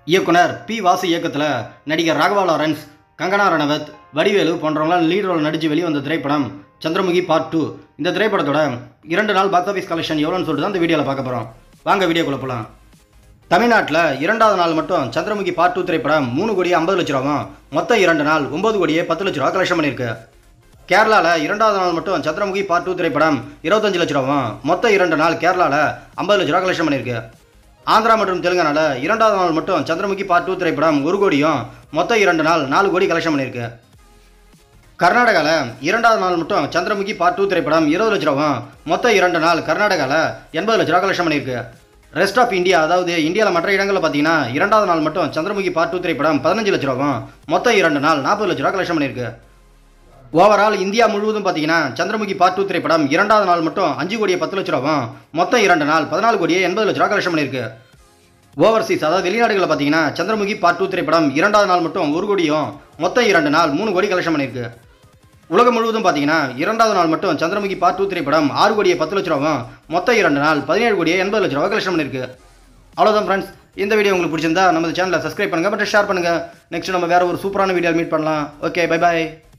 இயக்குனர் பி வாசு இயக்கத்தில் நடிகர் ராகவா லாரன்ஸ் கங்கனா ரணவத் வடிவேலு போன்றவங்களாம் லீட் ரோல் நடித்து வெளிவந்த திரைப்படம் சந்திரமுகி பார்ட் டூ இந்த திரைப்படத்தோட இரண்டு நாள் பாக்ஸ் ஆஃபீஸ் கலெக்ஷன் எவ்வளோன்னு சொல்லிட்டு தான் இந்த வீடியோவில் பார்க்க போகிறோம் வாங்க வீடியோக்குள்ள போகலாம் தமிழ்நாட்டில் இரண்டாவது நாள் மட்டும் சந்திரமுகி பார்ட் டூ திரைப்படம் மூணு கோடியே ஐம்பது லட்ச ரூபாவும் மொத்தம் இரண்டு நாள் ஒன்பது கோடியே பத்து லட்ச ரூபா கலெக்ஷன் பண்ணியிருக்கு கேரளாவில் இரண்டாவது நாள் மட்டும் சந்திரமுகி பார்ட் டூ திரைப்படம் இருபத்தஞ்சு லட்ச ரூபாவும் மொத்தம் இரண்டு நாள் கேரளாவில் ஐம்பது லட்ச ரூபா கலெக்ஷன் பண்ணியிருக்கு ஆந்திரா மற்றும் தெலுங்கானால இரண்டாவது நாள் மட்டும் சந்திரமுகி பார்ட் டூ திரைப்படம் ஒரு கோடியும் மொத்தம் இரண்டு நாள் நாலு கோடி கலெக்ஷன் பண்ணியிருக்கு கர்நாடகாவில் இரண்டாவது நாள் மட்டும் சந்திரமுகி பார்ட் டூ திரைப்படம் இருபது லட்ச ரூபாவும் மொத்தம் இரண்டு நாள் கர்நாடகாவில் எண்பது லட்ச ரூபா கலெக்ஷன் பண்ணியிருக்கு ரெஸ்ட் ஆஃப் இந்தியா அதாவது இந்தியாவில் மற்ற இடங்களில் பார்த்தீங்கன்னா இரண்டாவது நாள் மட்டும் சந்திரமுகி பார்ட் டூ திரைப்படம் பதினஞ்சு லட்ச ரூபாவும் மொத்தம் இரண்டு நாள் நாற்பது லட்ச ரூபா கலெக்ஷன் பண்ணியிருக்கு ஓவரால் இந்தியா முழுவதும் பார்த்தீங்கன்னா சந்திரமுகி பார்ட் டூ திரைப்படம் இரண்டாவது நாள் மட்டும் அஞ்சு கோடியே பத்து லட்ச ரூபாவும் மொத்தம் இரண்டு நாள் பதினாலு கோடியே எண்பது லட்ச ரூபா கலெக்ஷன் பண்ணியிருக்கு ஓவர்சீஸ் அதாவது வெளிநாடுகளில் பார்த்தீங்கன்னா சந்திரமுகி பார்ட் டூ திரைப்படம் இரண்டாவது நாள் மட்டும் ஒரு கோடியும் மொத்தம் இரண்டு நாள் மூணு கோடி கலெக்ஷன் பண்ணியிருக்கு உலகம் முழுவதும் பார்த்தீங்கன்னா இரண்டாவது நாள் மட்டும் சந்திரமுகி பார்ட் டூ திரைப்படம் ஆறு கோடியே பத்து லட்ச ரூபாவும் மொத்தம் இரண்டு நாள் பதினேழு கோடியே எண்பது லட்ச ரூபா கலெக்ஷன் பண்ணியிருக்கு அவ்வளோதான் ஃப்ரெண்ட்ஸ் இந்த வீடியோ உங்களுக்கு பிடிச்சிருந்தா நம்ம சேனலை சப்ஸ்கிரைப் பண்ணுங்கள் பட் ஷேர் பண்ணுங்கள் நெக்ஸ்ட் நம்ம வேற ஒரு சூப்பரான வீடியோ மீட் பண்ணலாம் ஓகே பை பாய்